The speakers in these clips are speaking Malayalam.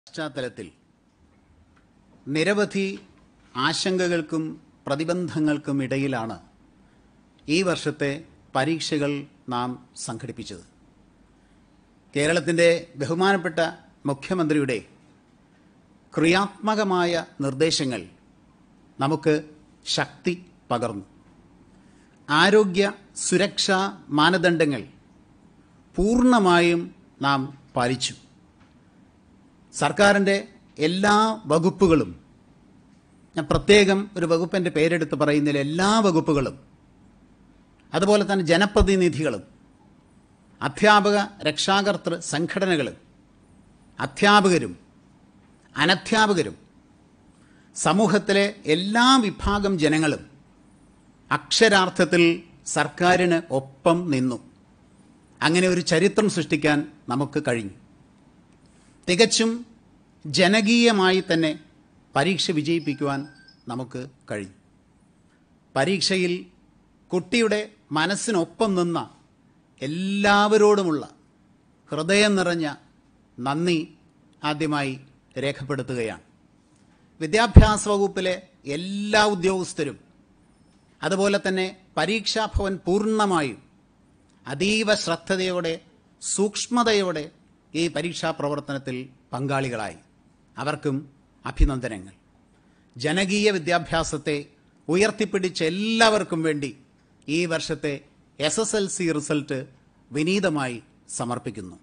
പശ്ചാത്തലത്തിൽ നിരവധി ആശങ്കകൾക്കും പ്രതിബന്ധങ്ങൾക്കും ഇടയിലാണ് ഈ വർഷത്തെ പരീക്ഷകൾ നാം സംഘടിപ്പിച്ചത് കേരളത്തിൻ്റെ ബഹുമാനപ്പെട്ട മുഖ്യമന്ത്രിയുടെ ക്രിയാത്മകമായ നിർദ്ദേശങ്ങൾ നമുക്ക് ശക്തി പകർന്നു ആരോഗ്യ സുരക്ഷാ മാനദണ്ഡങ്ങൾ പൂർണ്ണമായും നാം പാലിച്ചു സർക്കാരിൻ്റെ എല്ലാ വകുപ്പുകളും ഞാൻ പ്രത്യേകം ഒരു വകുപ്പിൻ്റെ പേരെടുത്ത് പറയുന്നതിൽ എല്ലാ വകുപ്പുകളും അതുപോലെ തന്നെ ജനപ്രതിനിധികളും അധ്യാപക രക്ഷാകർതൃ സംഘടനകളും അധ്യാപകരും അനധ്യാപകരും സമൂഹത്തിലെ എല്ലാ വിഭാഗം ജനങ്ങളും അക്ഷരാർത്ഥത്തിൽ സർക്കാരിന് ഒപ്പം നിന്നു അങ്ങനെ ഒരു ചരിത്രം സൃഷ്ടിക്കാൻ നമുക്ക് കഴിഞ്ഞു തികച്ചും ജനകീയമായി തന്നെ പരീക്ഷ വിജയിപ്പിക്കുവാൻ നമുക്ക് കഴിഞ്ഞു പരീക്ഷയിൽ കുട്ടിയുടെ മനസ്സിനൊപ്പം നിന്ന എല്ലാവരോടുമുള്ള ഹൃദയം നിറഞ്ഞ നന്ദി ആദ്യമായി രേഖപ്പെടുത്തുകയാണ് വിദ്യാഭ്യാസ വകുപ്പിലെ എല്ലാ ഉദ്യോഗസ്ഥരും അതുപോലെ തന്നെ പരീക്ഷാഭവൻ പൂർണ്ണമായും അതീവ ശ്രദ്ധയോടെ സൂക്ഷ്മതയോടെ ഈ പരീക്ഷാ പ്രവർത്തനത്തിൽ പങ്കാളികളായി അവർക്കും അഭിനന്ദനങ്ങൾ ജനകീയ വിദ്യാഭ്യാസത്തെ ഉയർത്തിപ്പിടിച്ച എല്ലാവർക്കും വേണ്ടി ഈ വർഷത്തെ S S L C result വിനീതമായി സമർപ്പിക്കുന്നു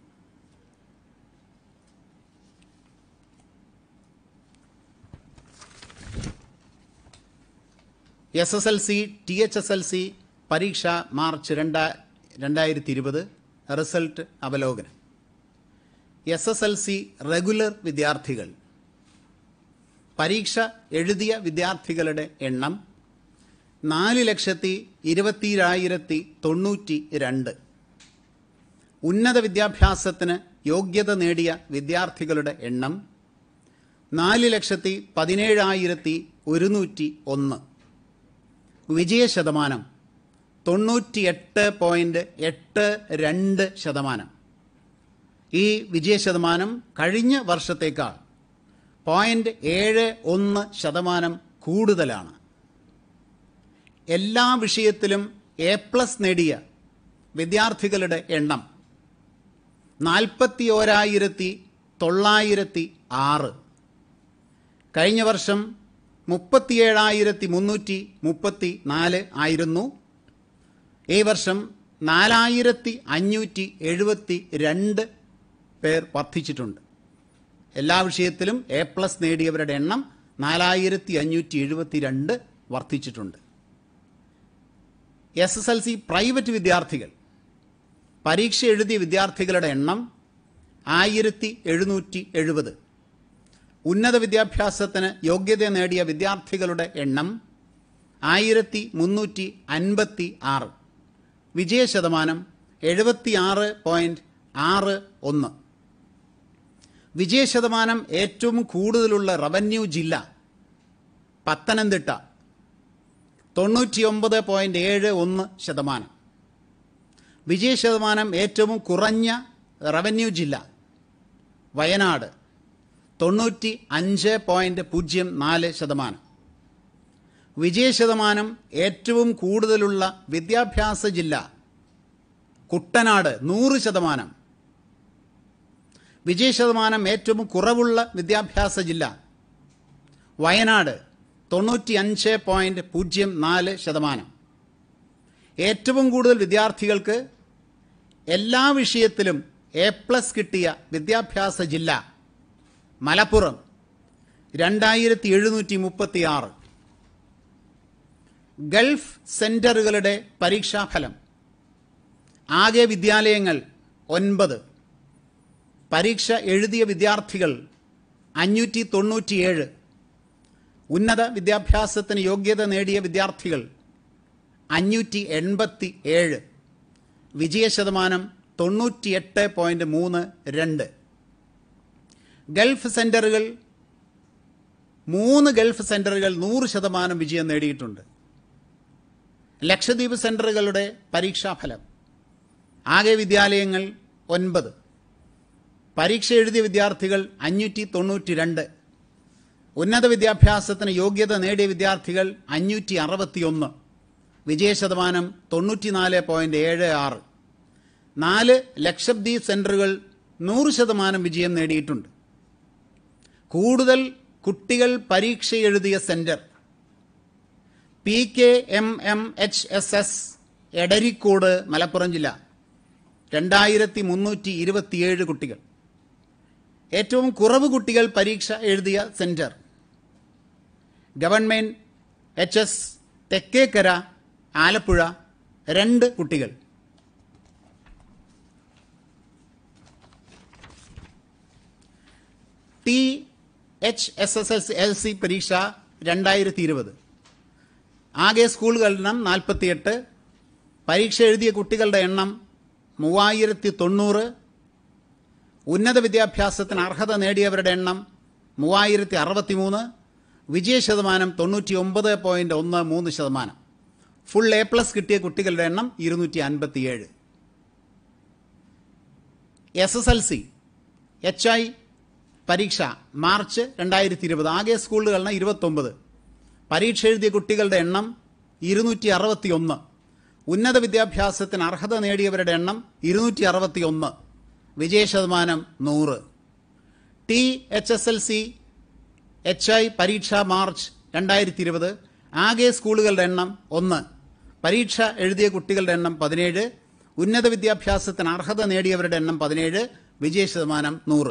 S S L C T H S L C പരീക്ഷ മാർച്ച് രണ്ടാ രണ്ടായിരത്തി ഇരുപത് റിസൾട്ട് അവലോകനം S S L C regular വിദ്യാർത്ഥികൾ പരീക്ഷ എഴുതിയ വിദ്യാർത്ഥികളുടെ എണ്ണം നാല് ലക്ഷത്തി ഇരുപത്തിരായിരത്തി തൊണ്ണൂറ്റി രണ്ട് ഉന്നത വിദ്യാഭ്യാസത്തിന് യോഗ്യത നേടിയ വിദ്യാർത്ഥികളുടെ എണ്ണം നാല് ലക്ഷത്തി പതിനേഴായിരത്തി ഒരുന്നൂറ്റി ഒന്ന് വിജയശതമാനം തൊണ്ണൂറ്റിയെട്ട് പോയിന്റ് എട്ട് രണ്ട് ശതമാനം ഈ വിജയശതമാനം കഴിഞ്ഞ വർഷത്തേക്കാൾ പോയിന്റ് ഏഴ് ഒന്ന് ശതമാനം കൂടുതലാണ് എല്ലാ വിഷയത്തിലും എ പ്ലസ് നേടിയ വിദ്യാർത്ഥികളുടെ എണ്ണം നാൽപ്പത്തി ഓരായിരത്തി തൊള്ളായിരത്തി ആറ് കഴിഞ്ഞ വർഷം മുപ്പത്തിയേഴായിരത്തി മുന്നൂറ്റി മുപ്പത്തി നാല് ആയിരുന്നു ഈ വർഷം നാലായിരത്തി അഞ്ഞൂറ്റി എഴുപത്തി രണ്ട് പേർ വർദ്ധിച്ചിട്ടുണ്ട് എല്ലാ വിഷയത്തിലും എ പ്ലസ് നേടിയവരുടെ എണ്ണം നാലായിരത്തി അഞ്ഞൂറ്റി എഴുപത്തി രണ്ട് വർദ്ധിച്ചിട്ടുണ്ട് S S L C private വിദ്യാർത്ഥികൾ പരീക്ഷ എഴുതിയ വിദ്യാർത്ഥികളുടെ എണ്ണം ആയിരത്തി എഴുന്നൂറ്റി എഴുപത് ഉന്നത വിദ്യാഭ്യാസത്തിന് യോഗ്യത നേടിയ വിദ്യാർത്ഥികളുടെ എണ്ണം ആയിരത്തി മുന്നൂറ്റി അൻപത്തി ആറ് വിജയശതമാനം എഴുപത്തിയാറ് പോയിന്റ് ആറ് ഒന്ന് വിജയശതമാനം ഏറ്റവും കൂടുതലുള്ള റവന്യൂ ജില്ല പത്തനംതിട്ട തൊണ്ണൂറ്റിയൊമ്പത് പോയിന്റ് ഏഴ് ഒന്ന് ശതമാനം വിജയശതമാനം ഏറ്റവും കുറഞ്ഞ റവന്യൂ ജില്ല വയനാട് തൊണ്ണൂറ്റി അഞ്ച് പോയിന്റ് പൂജ്യം നാല് ശതമാനം വിജയശതമാനം ഏറ്റവും കൂടുതലുള്ള വിദ്യാഭ്യാസ ജില്ല കുട്ടനാട് നൂറ് ശതമാനം വിജയശതമാനം ഏറ്റവും കുറവുള്ള വിദ്യാഭ്യാസ ജില്ല വയനാട് തൊണ്ണൂറ്റി അഞ്ച് പോയിന്റ് പൂജ്യം നാല് ശതമാനം ഏറ്റവും കൂടുതൽ വിദ്യാർത്ഥികൾക്ക് എല്ലാ വിഷയത്തിലും എ പ്ലസ് കിട്ടിയ വിദ്യാഭ്യാസ ജില്ല മലപ്പുറം രണ്ടായിരത്തി എഴുന്നൂറ്റി മുപ്പത്തി ആറ് ഗൾഫ് സെന്ററുകളുടെ പരീക്ഷാഫലം ആകെ വിദ്യാലയങ്ങൾ ഒൻപത് പരീക്ഷ എഴുതിയ വിദ്യാർത്ഥികൾ അഞ്ഞൂറ്റി തൊണ്ണൂറ്റിയേഴ് ഉന്നത വിദ്യാഭ്യാസത്തിന് യോഗ്യത നേടിയ വിദ്യാർത്ഥികൾ അഞ്ഞൂറ്റി എൺപത്തി ഏഴ് വിജയശതമാനം തൊണ്ണൂറ്റിയെട്ട് പോയിന്റ് മൂന്ന് രണ്ട് ഗൾഫ് സെന്ററുകൾ മൂന്ന് ഗൾഫ് സെന്ററുകൾ നൂറ് ശതമാനം വിജയം നേടിയിട്ടുണ്ട് ലക്ഷദ്വീപ് സെന്ററുകളുടെ പരീക്ഷാഫലം ആകെ വിദ്യാലയങ്ങൾ ഒൻപത് പരീക്ഷ എഴുതിയ വിദ്യാർത്ഥികൾ അഞ്ഞൂറ്റി തൊണ്ണൂറ്റി രണ്ട് ഉന്നത വിദ്യാഭ്യാസത്തിന് യോഗ്യത നേടിയ വിദ്യാർത്ഥികൾ അഞ്ഞൂറ്റി അറുപത്തിയൊന്ന് വിജയശതമാനം തൊണ്ണൂറ്റിനാല് പോയിന്റ് ഏഴ് ആറ് നാല് ലക്ഷദ്വീപ് സെന്ററുകൾ നൂറ് ശതമാനം വിജയം നേടിയിട്ടുണ്ട് കൂടുതൽ കുട്ടികൾ പരീക്ഷ എഴുതിയ centre P K M M H S S Edarikode Malappuram ജില്ല രണ്ടായിരത്തി മുന്നൂറ്റി ഇരുപത്തിയേഴ് കുട്ടികൾ ഏറ്റവും കുറവ് കുട്ടികൾ പരീക്ഷ എഴുതിയ centre government H S Thekkekara Alappuzha രണ്ട് കുട്ടികൾ T H S S S L C പരീക്ഷ രണ്ടായിരത്തി ഇരുപത് ആകെ സ്കൂളുകളുടെ എണ്ണം നാൽപ്പത്തിയെട്ട് പരീക്ഷ എഴുതിയ കുട്ടികളുടെ എണ്ണം മൂവായിരത്തി തൊണ്ണൂറ് ഉന്നത വിദ്യാഭ്യാസത്തിന് അർഹത നേടിയവരുടെ എണ്ണം മൂവായിരത്തി അറുപത്തി മൂന്ന് വിജയശതമാനം തൊണ്ണൂറ്റി ഒമ്പത് പോയിന്റ് ഒന്ന് മൂന്ന് ശതമാനം ഫുൾ എ പ്ലസ് കിട്ടിയ കുട്ടികളുടെ എണ്ണം ഇരുന്നൂറ്റി അൻപത്തിയേഴ് S S L C H I പരീക്ഷ മാർച്ച് രണ്ടായിരത്തി ഇരുപത് ആകെ സ്കൂളുകളിന് ഇരുപത്തൊമ്പത് പരീക്ഷ എഴുതിയ കുട്ടികളുടെ എണ്ണം ഇരുന്നൂറ്റി അറുപത്തി ഒന്ന് ഉന്നത വിദ്യാഭ്യാസത്തിന് അർഹത നേടിയവരുടെ എണ്ണം ഇരുന്നൂറ്റി അറുപത്തി ഒന്ന് വിജയശതമാനം നൂറ് T H S L C H I പരീക്ഷ മാർച്ച് രണ്ടായിരത്തി ഇരുപത് ആകെ സ്കൂളുകളുടെ എണ്ണം ഒന്ന് പരീക്ഷ എഴുതിയ കുട്ടികളുടെ എണ്ണം പതിനേഴ് ഉന്നത വിദ്യാഭ്യാസത്തിന് അർഹത നേടിയവരുടെ എണ്ണം പതിനേഴ് വിജയശതമാനം നൂറ്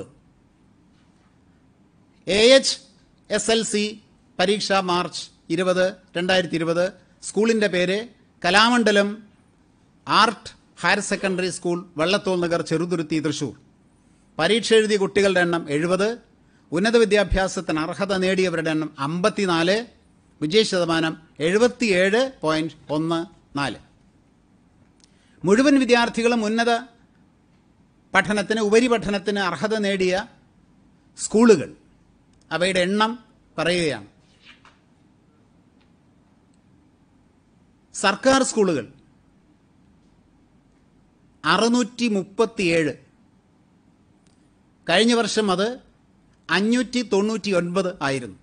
A H S L C പരീക്ഷ മാർച്ച് ഇരുപത് രണ്ടായിരത്തി ഇരുപത് സ്കൂളിൻ്റെ പേര് Kalamandalam art higher secondary school Vallathol Nagar Cheruthuruthy Thrissur പരീക്ഷ എഴുതിയ കുട്ടികളുടെ എണ്ണം എഴുപത് ഉന്നത വിദ്യാഭ്യാസത്തിന് അർഹത നേടിയവരുടെ എണ്ണം അമ്പത്തിനാല് വിജയശതമാനം എഴുപത്തിയേഴ് പോയിന്റ് ഒന്ന് നാല് മുഴുവൻ വിദ്യാർത്ഥികളും ഉന്നത പഠനത്തിന് ഉപരിപഠനത്തിന് അർഹത നേടിയ സ്കൂളുകൾ അവയുടെ എണ്ണം പറയുകയാണ് സർക്കാർ സ്കൂളുകൾ അറുന്നൂറ്റി മുപ്പത്തിയേഴ് കഴിഞ്ഞ വർഷം അത് അഞ്ഞൂറ്റി തൊണ്ണൂറ്റി ഒൻപത് ആയിരുന്നു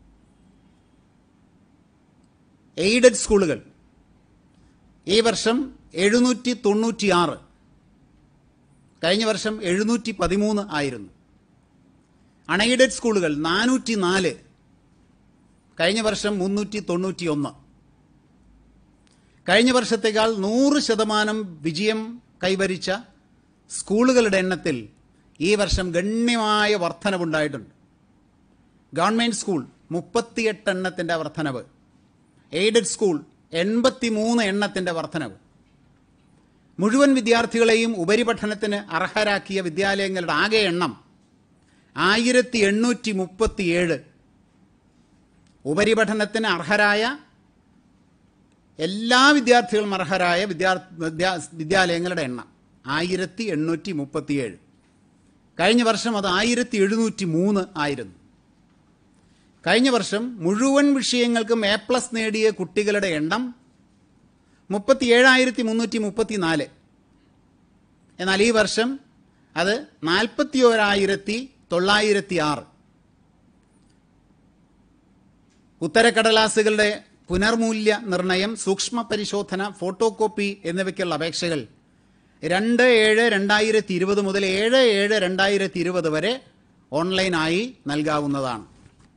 എയ്ഡഡ് സ്കൂളുകൾ ഈ വർഷം എഴുന്നൂറ്റി തൊണ്ണൂറ്റിയാറ് കഴിഞ്ഞ വർഷം എഴുന്നൂറ്റി പതിമൂന്ന് ആയിരുന്നു അൺഎയ്ഡഡ് സ്കൂളുകൾ നാനൂറ്റി നാല് കഴിഞ്ഞ വർഷം മുന്നൂറ്റി തൊണ്ണൂറ്റി ഒന്ന് കഴിഞ്ഞ വർഷത്തേക്കാൾ നൂറ് ശതമാനം വിജയം കൈവരിച്ച സ്കൂളുകളുടെ എണ്ണത്തിൽ ഈ വർഷം ഗണ്യമായ വർധനവുണ്ടായിട്ടുണ്ട് ഗവൺമെൻറ് സ്കൂൾ മുപ്പത്തിയെട്ട് എണ്ണത്തിൻ്റെ വർധനവ് എയ്ഡഡ് സ്കൂൾ എൺപത്തിമൂന്ന് എണ്ണത്തിൻ്റെ വർധനവ് മുഴുവൻ വിദ്യാർത്ഥികളെയും ഉപരിപഠനത്തിന് അർഹരാക്കിയ വിദ്യാലയങ്ങളുടെ ആകെ എണ്ണം ആയിരത്തി എണ്ണൂറ്റി മുപ്പത്തിയേഴ് ഉപരിപഠനത്തിന് അർഹരായ എല്ലാ വിദ്യാർത്ഥികളും അർഹരായ വിദ്യാർത്ഥി വിദ്യാ വിദ്യാലയങ്ങളുടെ എണ്ണം ആയിരത്തി എണ്ണൂറ്റി മുപ്പത്തിയേഴ് കഴിഞ്ഞ വർഷം അത് ആയിരത്തി എഴുന്നൂറ്റി മൂന്ന് ആയിരുന്നു കഴിഞ്ഞ വർഷം മുഴുവൻ വിഷയങ്ങൾക്കും എ പ്ലസ് നേടിയ കുട്ടികളുടെ എണ്ണം മുപ്പത്തിയേഴായിരത്തി മുന്നൂറ്റി മുപ്പത്തിനാല് എന്നാൽ ഈ വർഷം അത് നാൽപ്പത്തി ഓരായിരത്തി തൊള്ളായിരത്തി ആറ് ഉത്തരക്കടലാസുകളുടെ പുനർമൂല്യ നിർണയം സൂക്ഷ്മ പരിശോധന ഫോട്ടോ കോപ്പി എന്നിവയ്ക്കുള്ള അപേക്ഷകൾ രണ്ട് ഏഴ് രണ്ടായിരത്തി ഇരുപത് മുതൽ ഏഴ് ഏഴ് രണ്ടായിരത്തി ഇരുപത് വരെ ഓൺലൈനായി നൽകാവുന്നതാണ്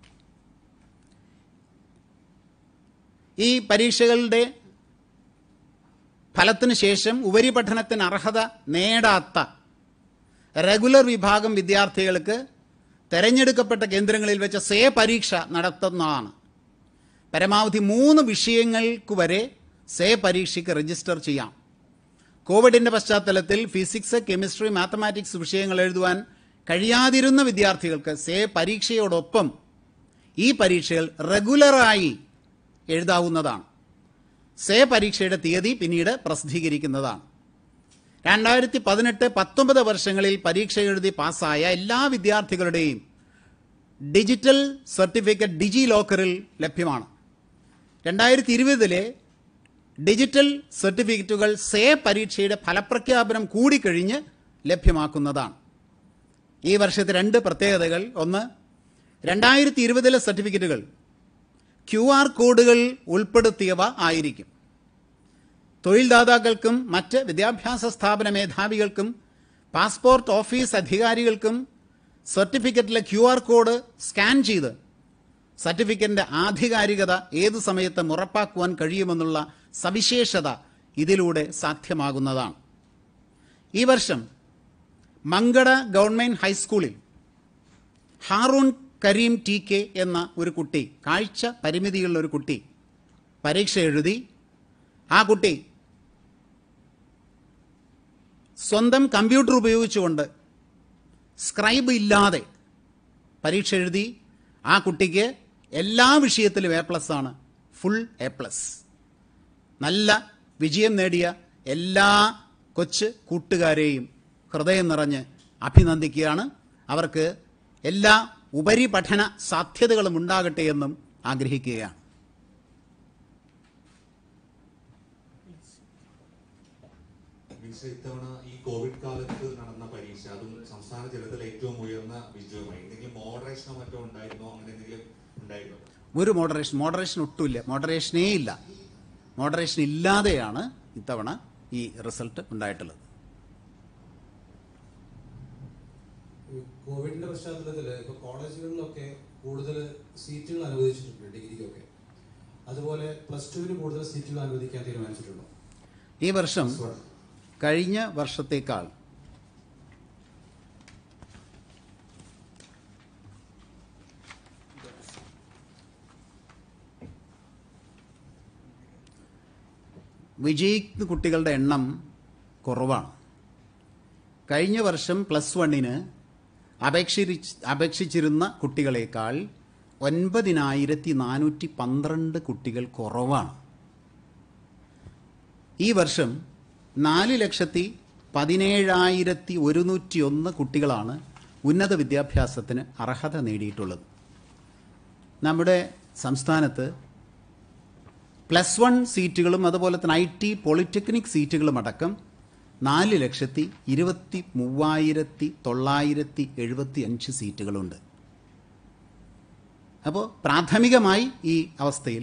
ഈ പരീക്ഷകളുടെ ഫലത്തിന് ശേഷം ഉപരിപഠനത്തിന് അർഹത നേടാത്ത റെഗുലർ വിഭാഗം വിദ്യാർത്ഥികൾക്ക് തെരഞ്ഞെടുക്കപ്പെട്ട കേന്ദ്രങ്ങളിൽ വെച്ച് സേ പരീക്ഷ നടത്തുന്നതാണ് പരമാവധി മൂന്ന് വിഷയങ്ങൾക്ക് വരെ സേ പരീക്ഷയ്ക്ക് രജിസ്റ്റർ ചെയ്യാം കോവിഡിന്റെ പശ്ചാത്തലത്തിൽ ഫിസിക്സ് കെമിസ്ട്രി മാത്തമാറ്റിക്സ് വിഷയങ്ങൾ എഴുതുവാൻ കഴിയാതിരുന്ന വിദ്യാർത്ഥികൾക്ക് സേ പരീക്ഷയോടൊപ്പം ഈ പരീക്ഷകൾ റെഗുലറായി എഴുതാവുന്നതാണ് സേ പരീക്ഷയുടെ തീയതി പിന്നീട് പ്രസിദ്ധീകരിക്കുന്നതാണ് രണ്ടായിരത്തി പതിനെട്ട് പത്തൊമ്പത് വർഷങ്ങളിൽ പരീക്ഷ എഴുതി പാസ്സായ എല്ലാ വിദ്യാർത്ഥികളുടെയും ഡിജിറ്റൽ സർട്ടിഫിക്കറ്റ് ഡിജി ലോക്കറിൽ ലഭ്യമാണ് രണ്ടായിരത്തി ഇരുപതിലെ ഡിജിറ്റൽ സർട്ടിഫിക്കറ്റുകൾ സേ പരീക്ഷയുടെ ഫലപ്രഖ്യാപനം കൂടിക്കഴിഞ്ഞ് ലഭ്യമാക്കുന്നതാണ് ഈ വർഷത്തെ രണ്ട് പ്രത്യേകതകൾ ഒന്ന് രണ്ടായിരത്തി ഇരുപതിലെ സർട്ടിഫിക്കറ്റുകൾ ക്യു ആർ കോഡുകൾ ഉൾപ്പെടുത്തിയവ ആയിരിക്കും തൊഴിൽദാതാക്കൾക്കും മറ്റ് വിദ്യാഭ്യാസ സ്ഥാപന മേധാവികൾക്കും പാസ്പോർട്ട് ഓഫീസ് അധികാരികൾക്കും സർട്ടിഫിക്കറ്റിലെ ക്യു ആർ കോഡ് സ്കാൻ ചെയ്ത് സർട്ടിഫിക്കറ്റിന്റെ ആധികാരികത ഏതു സമയത്തും ഉറപ്പാക്കുവാൻ കഴിയുമെന്നുള്ള സവിശേഷത ഇതിലൂടെ സാധ്യമാകുന്നതാണ് ഈ വർഷം മങ്കട ഗവൺമെന്റ് ഹൈസ്കൂളിൽ ഹാറൂൺ കരീം ടി കെ എന്ന ഒരു കുട്ടി കാഴ്ച പരിമിതിയുള്ള ഒരു കുട്ടി പരീക്ഷ എഴുതി ആ കുട്ടി സ്വന്തം കമ്പ്യൂട്ടർ ഉപയോഗിച്ചുകൊണ്ട് സ്ക്രൈബ് ഇല്ലാതെ പരീക്ഷ എഴുതി ആ കുട്ടിക്ക് എല്ലാ വിഷയത്തിലും എ പ്ലസ് ആണ് ഫുൾ എ പ്ലസ് നല്ല വിജയം നേടിയ എല്ലാ കൊച്ചു കൂട്ടുകാരെയും ഹൃദയം നിറഞ്ഞ് അഭിനന്ദിക്കുകയാണ് അവർക്ക് എല്ലാ ഉപരിപഠന സാധ്യതകളും ഉണ്ടാകട്ടെ എന്നും ആഗ്രഹിക്കുകയാണ് മിനിസ്റ്റർ ഇത്തവണ ഈ കോവിഡ് കാലത്ത് നടന്ന പരീക്ഷ അതും സംസ്ഥാന ജലത്തിൽ ഏറ്റവും ഉയർന്ന വിജയമായി എന്തെങ്കിലും മോഡറേഷനോ മറ്റോ ഉണ്ടായിരുന്നോ അങ്ങനെ എന്തെങ്കിലും ഉണ്ടായിരുന്നോ ഒരു മോഡറേഷൻ മോഡറേഷൻ ഒട്ടുമില്ല മോഡറേഷനേ ഇല്ല മോഡറേഷൻ ഇല്ലാതെയാണ് ഇത്തവണ ഈ റിസൾട്ട് ഉണ്ടായിട്ടുള്ളത് ഈ കോവിഡിന്റെ പശ്ചാത്തലത്തിൽ ഇപ്പൊ കോളേജുകളിലൊക്കെ കൂടുതൽ സീറ്റുകൾ അനുവദിച്ചിട്ടുണ്ട് ഡിഗ്രിക്കൊക്കെ അതുപോലെ പ്ലസ് ടുവിന് കൂടുതൽ സീറ്റുകൾ അനുവദിക്കാൻ തീരുമാനിച്ചിട്ടുണ്ടോ ഈ വർഷം കഴിഞ്ഞ വർഷത്തേക്കാൾ വിജയിക്കുന്ന കുട്ടികളുടെ എണ്ണം കുറവാണ് കഴിഞ്ഞ വർഷം പ്ലസ് വണ്ണിന് അപേക്ഷിച്ച് അപേക്ഷിച്ചിരുന്ന കുട്ടികളെക്കാൾ ഒൻപതിനായിരത്തി നാനൂറ്റി പന്ത്രണ്ട് കുട്ടികൾ കുറവാണ് ഈ വർഷം നാല് ലക്ഷത്തി പതിനേഴായിരത്തി ഒരുന്നൂറ്റി ഒന്ന് കുട്ടികളാണ് ഉന്നത വിദ്യാഭ്യാസത്തിന് അർഹത നേടിയിട്ടുള്ളത് നമ്മുടെ സംസ്ഥാനത്ത് പ്ലസ് വൺ സീറ്റുകളും അതുപോലെ തന്നെ ഐ ടി പോളിടെക്നിക് സീറ്റുകളും അടക്കം നാല് ലക്ഷത്തി ഇരുപത്തി മൂവായിരത്തി തൊള്ളായിരത്തി എഴുപത്തി അഞ്ച് സീറ്റുകളുണ്ട് അപ്പോൾ പ്രാഥമികമായി ഈ അവസ്ഥയിൽ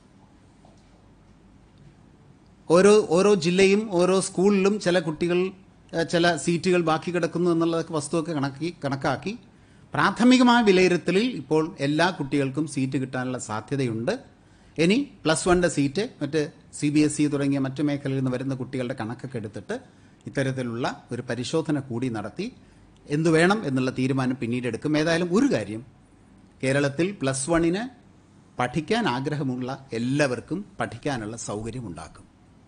ഓരോ ഓരോ ജില്ലയും ഓരോ സ്കൂളിലും ചില കുട്ടികൾ ഏഹ്, ചില സീറ്റുകൾ ബാക്കി കിടക്കുന്നു എന്നുള്ളതൊക്കെ വസ്തുവൊക്കെ കണക്കി കണക്കാക്കി പ്രാഥമികമായ വിലയിരുത്തലിൽ ഇപ്പോൾ എല്ലാ കുട്ടികൾക്കും സീറ്റ് കിട്ടാനുള്ള സാധ്യതയുണ്ട് ഇനി പ്ലസ് വണ്ണിൻ്റെ സീറ്റ് മറ്റ് സി ബി എസ് ഇ തുടങ്ങിയ മറ്റു മേഖലയിൽ നിന്ന് വരുന്ന കുട്ടികളുടെ കണക്കൊക്കെ എടുത്തിട്ട് ഇത്തരത്തിലുള്ള ഒരു പരിശോധന കൂടി നടത്തി എന്തു വേണം എന്നുള്ള തീരുമാനം പിന്നീട് എടുക്കും ഏതായാലും ഒരു കാര്യം കേരളത്തിൽ പ്ലസ് വണ്ണിന് പഠിക്കാൻ ആഗ്രഹമുള്ള എല്ലാവർക്കും പഠിക്കാനുള്ള സൗകര്യം ഉണ്ടാക്കും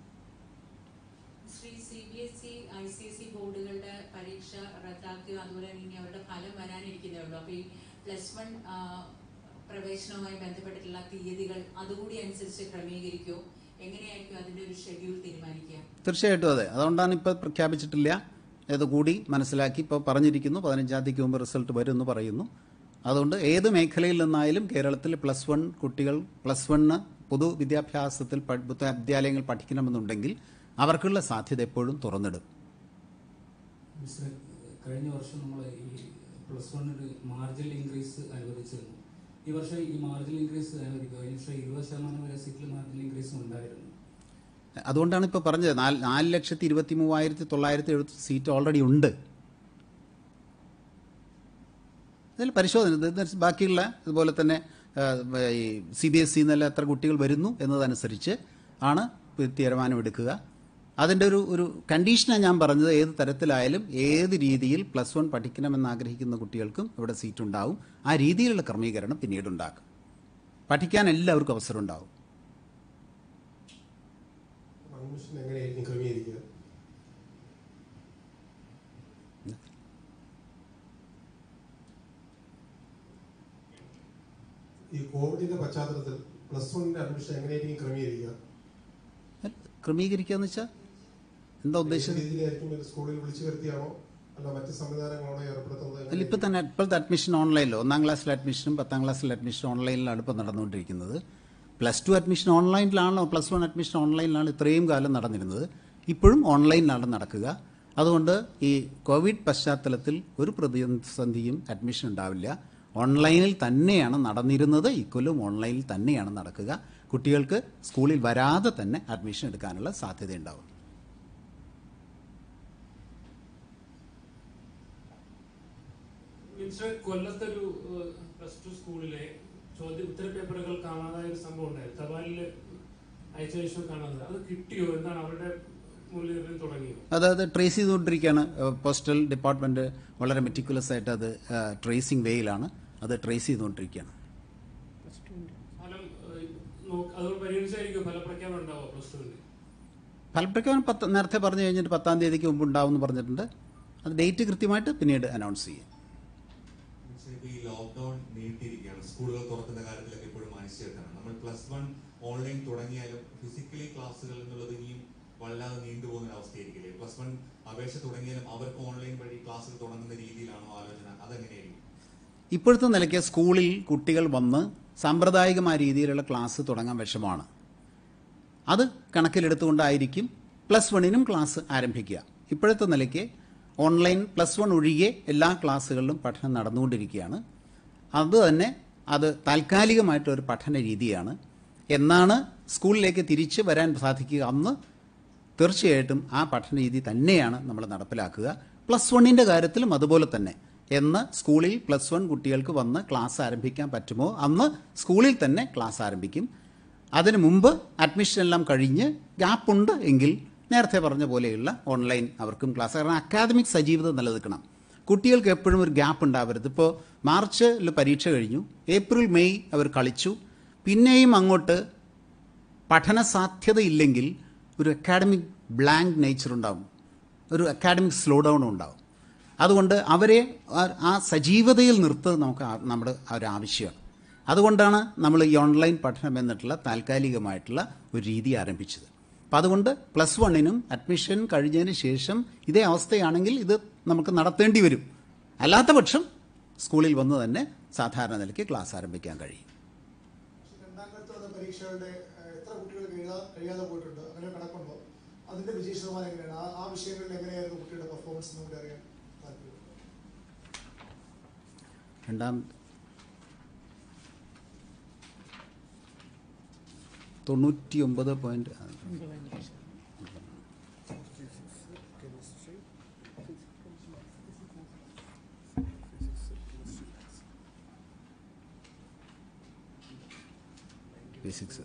Shri C B S E I C S E ബോർഡുകളുടെ പരീക്ഷ റദ്ദാക്കുക അതുപോലെ തന്നെ ഇനി അവരുടെ ഫലം വരാനിരിക്കുന്നേ ഉള്ളൂ അപ്പൊ ഈ പ്ലസ് വൺ പ്രവേശനവുമായി ബന്ധപ്പെട്ടിട്ടുള്ള തീയതികൾ അതുകൂടി അനുസരിച്ച് ക്രമീകരിക്കുമോ എങ്ങനെയായിരിക്കും അതിന്റെ ഒരു ഷെഡ്യൂൾ തീരുമാനിക്കുക തീർച്ചയായിട്ടും അതെ അതുകൊണ്ടാണ് ഇപ്പോൾ പ്രഖ്യാപിച്ചിട്ടില്ല ഇത് കൂടി മനസ്സിലാക്കി ഇപ്പോൾ പറഞ്ഞിരിക്കുന്നു പതിനഞ്ചാം തീയതിക്ക് മുമ്പ് റിസൾട്ട് വരും എന്ന് പറയുന്നു അതുകൊണ്ട് ഏത് മേഖലയിൽ നിന്നായാലും കേരളത്തിൽ പ്ലസ് വൺ കുട്ടികൾ പ്ലസ് വണ്ണ് പൊതു വിദ്യാഭ്യാസത്തിൽ പ- വിദ്യാലയങ്ങൾ പഠിക്കണമെന്നുണ്ടെങ്കിൽ അവർക്കുള്ള സാധ്യത എപ്പോഴും തുറന്നിടും മിസ്റ്റർ കഴിഞ്ഞ വർഷം നമ്മൾ ഈ പ്ലസ് വണ്ണിന് മാർജിനൽ ഇൻക്രീസ് അനുവദിച്ചിരുന്നു ഈ വർഷം ഈ മാർജിനൽ ഇൻക്രീസ് അനുവദിക്കുക കഴിഞ്ഞ വർഷം ഇരുപത് ശതമാനം വരെ സീറ്റിൽ മാർജിനൽ ഇൻക്രീസ് ഉണ്ടായിരുന്നു അതുകൊണ്ടാണ് ഇപ്പോൾ പറഞ്ഞത് നാല് നാല് ലക്ഷത്തി ഇരുപത്തി മൂവായിരത്തി തൊള്ളായിരത്തി എഴുപത്തി സീറ്റ് ഓൾറെഡി ഉണ്ട് ഇതിൽ പരിശോധന ഇത് ഇത് ബാക്കിയുള്ള ഇതുപോലെ തന്നെ ആ, ഈ സി ബി എസ് ഇ നിന്നെല്ലാം എത്ര കുട്ടികൾ വരുന്നു എന്നതനുസരിച്ച് ആണ് തീരുമാനമെടുക്കുക അതിൻ്റെ ഒരു ഒരു കണ്ടീഷനാണ് ഞാൻ പറഞ്ഞത് ഏത് തരത്തിലായാലും ഏത് രീതിയിൽ പ്ലസ് വൺ പഠിക്കണമെന്ന് ആഗ്രഹിക്കുന്ന കുട്ടികൾക്കും ഇവിടെ സീറ്റ് ഉണ്ടാവും ആ രീതിയിലുള്ള ക്രമീകരണം പിന്നീട് ഉണ്ടാക്കും പഠിക്കാൻ എല്ലാവർക്കും അവസരം ഉണ്ടാവും അഡ്മിഷൻ എങ്ങനെയായിരിക്കും ക്രമീകരിക്കുക ഈ കോവിഡിന്റെ പശ്ചാത്തലത്തിൽ പ്ലസ് വണ്ണിന്റെ അഡ്മിഷൻ എങ്ങനെയായിരിക്കും ക്രമീകരിക്കുക ക്രമീകരിക്കുക എന്ന് വെച്ചാൽ എന്താ ഏത് ഉദ്ദേശം രീതിയിലായിരിക്കും ഇത് സ്കൂളിൽ വിളിച്ചു വരുത്തിയാണോ അല്ല മറ്റ് സംവിധാനങ്ങളാണോ ഏർപ്പെടുത്തുന്നത് അതിൽ ഇപ്പം തന്നെ ഇപ്പോഴത്തെ അഡ്മിഷൻ ഓൺലൈനിലോ ഒന്നാം ക്ലാസ്സിലെ അഡ്മിഷനും പത്താം ക്ലാസ്സിലെ അഡ്മിഷൻ ഓൺലൈനിലാണ് ഇപ്പോൾ നടന്നുകൊണ്ടിരിക്കുന്നത് പ്ലസ് ടു അഡ്മിഷൻ ഓൺലൈനിലാണോ പ്ലസ് വൺ അഡ്മിഷൻ ഓൺലൈനിലാണ് ഇത്രയും കാലം നടന്നിരുന്നത് ഇപ്പോഴും ഓൺലൈനിലാണ് നടക്കുക അതുകൊണ്ട് ഈ കോവിഡ് പശ്ചാത്തലത്തിൽ ഒരു പ്രതിസന്ധിയും അഡ്മിഷൻ ഉണ്ടാവില്ല ഓൺലൈനിൽ തന്നെയാണ് നടന്നിരുന്നത് ഇക്കൊല്ലം ഓൺലൈനിൽ തന്നെയാണ് നടക്കുക കുട്ടികൾക്ക് സ്കൂളിൽ വരാതെ തന്നെ അഡ്മിഷൻ എടുക്കാനുള്ള സാധ്യതയുണ്ടാവും മിനിസ്റ്റർ കൊല്ലത്തൊരു പ്ലസ് ടു സ്കൂളിലെ ചോദ്യ ഉത്തര പേപ്പറുകൾ കാണാതായ ഒരു സംഭവം ഉണ്ടായിരുന്നു തപാലിൽ അയച്ച ശേഷം കാണാതെ അത് കിട്ടിയോ എന്താണ് അവരുടെ മൂല്യം തുടങ്ങിയോ അതായത് ട്രേസ് ചെയ്തുകൊണ്ടിരിക്കുകയാണ് ഏഹ് പോസ്റ്റൽ ഡിപ്പാർട്ട്മെന്റ് വളരെ മെറ്റിക്കുലസ് ആയിട്ട് അത് ട്രേസിംഗ് വേയിലാണ് അത് ട്രേസ് ചെയ്തുകൊണ്ടിരിക്കുകയാണ് ഫലം ഏഹ്, നോക്ക് അതുകൊണ്ട് പരിഗണിച്ചായിരിക്കും ഫലപ്രഖ്യാപനം ഉണ്ടാവുക പ്ലസ് ടുവിന്റെ ഫലപ്രഖ്യാപനം പത്ത് നേരത്തെ പറഞ്ഞു കഴിഞ്ഞിട്ട് പത്താം തീയതിക്ക് മുമ്പ് ഉണ്ടാവും എന്ന് പറഞ്ഞിട്ടുണ്ട് അത് ഡേറ്റ് കൃത്യമായിട്ട് പിന്നീട് അനൗൺസ് ചെയ്യും പക്ഷേ ഇപ്പൊ ഈ ലോക്ക്ഡൌൺ നീട്ടിയിരിക്കുകയാണ് സ്കൂളുകൾ തുറക്കുന്ന കാര്യത്തിലൊക്കെ ഇപ്പോഴും അനിശ്ചിതത്വമാണ് നമ്മൾ പ്ലസ് വൺ ഓൺലൈൻ തുടങ്ങിയാലും ഫിസിക്കലി ക്ലാസ്സുകൾ എന്നുള്ളത് ഇനിയും വല്ലാതെ നീണ്ടുപോകുന്ന ഒരു അവസ്ഥയായിരിക്കില്ലേ പ്ലസ് വൺ അപേക്ഷ തുടങ്ങിയാലും അവർക്ക് ഓൺലൈൻ വഴി ക്ലാസ്സുകൾ തുടങ്ങുന്ന രീതിയിലാണോ ആലോചന അതെങ്ങനെയായിരിക്കും ഇപ്പോഴത്തെ നിലയ്ക്ക് സ്കൂളിൽ കുട്ടികൾ വന്ന് സാമ്പ്രദായികമായ രീതിയിലുള്ള ക്ലാസ് തുടങ്ങാൻ വിഷമമാണ് അത് കണക്കിലെടുത്തുകൊണ്ടായിരിക്കും പ്ലസ് വണ്ണിനും ക്ലാസ് ആരംഭിക്കുക ഇപ്പോഴത്തെ നിലയ്ക്ക് ഓൺലൈൻ പ്ലസ് വൺ ഒഴികെ എല്ലാ ക്ലാസ്സുകളിലും പഠനം നടന്നുകൊണ്ടിരിക്കുകയാണ് അത് തന്നെ അത് താൽക്കാലികമായിട്ടൊരു പഠന രീതിയാണ് എന്നാണ് സ്കൂളിലേക്ക് തിരിച്ച് വരാൻ സാധിക്കുക അന്ന് തീർച്ചയായിട്ടും ആ പഠന രീതി തന്നെയാണ് നമ്മൾ നടപ്പിലാക്കുക പ്ലസ് വണ്ണിൻ്റെ കാര്യത്തിലും അതുപോലെ തന്നെ എന്ന് സ്കൂളിൽ പ്ലസ് വൺ കുട്ടികൾക്ക് വന്ന് ക്ലാസ് ആരംഭിക്കാൻ പറ്റുമോ അന്ന് സ്കൂളിൽ തന്നെ ക്ലാസ് ആരംഭിക്കും അതിനു മുമ്പ് അഡ്മിഷൻ എല്ലാം കഴിഞ്ഞ് ഗ്യാപ്പുണ്ട് എങ്കിൽ നേരത്തെ പറഞ്ഞ പോലെയുള്ള ഓൺലൈൻ അവർക്കും ക്ലാസ് കാരണം അക്കാദമിക് സജീവത നിലനിൽക്കണം കുട്ടികൾക്ക് എപ്പോഴും ഒരു ഗ്യാപ്പ് ഉണ്ടാവരുത് ഇപ്പോൾ മാർച്ചിൽ പരീക്ഷ കഴിഞ്ഞു ഏപ്രിൽ മെയ് അവർ കളിച്ചു പിന്നെയും അങ്ങോട്ട് പഠന സാധ്യതയില്ലെങ്കിൽ ഒരു അക്കാഡമിക് ബ്ലാങ്ക് നേച്ചർ ഉണ്ടാവും ഒരു അക്കാഡമിക് സ്ലോ ഡൗൺ ഉണ്ടാവും അതുകൊണ്ട് അവരെ ആ- ആ സജീവതയിൽ നിർത്തുന്നത് നമുക്ക് ആ- നമ്മുടെ ആ ഒരു ആവശ്യമാണ് അതുകൊണ്ടാണ് നമ്മൾ ഈ ഓൺലൈൻ പഠനം എന്നിട്ടുള്ള താൽക്കാലികമായിട്ടുള്ള ഒരു രീതി ആരംഭിച്ചത് അപ്പം അതുകൊണ്ട് പ്ലസ് വണ്ണിനും അഡ്മിഷൻ കഴിഞ്ഞതിന് ശേഷം ഇതേ അവസ്ഥയാണെങ്കിൽ ഇത് നമുക്ക് നടത്തേണ്ടി വരും അല്ലാത്ത പക്ഷം സ്കൂളിൽ വന്ന് തന്നെ സാധാരണ നിലയ്ക്ക് ക്ലാസ് ആരംഭിക്കാൻ കഴിയും രണ്ടാം ഘട്ട വന്ന പരീക്ഷകളുടെ ഏഹ്, എത്ര കുട്ടികൾക്ക് എഴുതാ കഴിയാതെ പോയിട്ടുണ്ട് അങ്ങനെ കണക്കുണ്ടോ അതിന്റെ വിജയ ശതമാനം എങ്ങനെയാണ് ആ- ആ വിഷയങ്ങളിൽ എങ്ങനെയായിരുന്നു കുട്ടിയുടെ പെർഫോമൻസ് എന്ന് കൂടി അറിയാൻ താല്പര്യം രണ്ടാം തൊണ്ണൂറ്റി ഒമ്പത് പോയിന്റ് ഫിസിക്സ്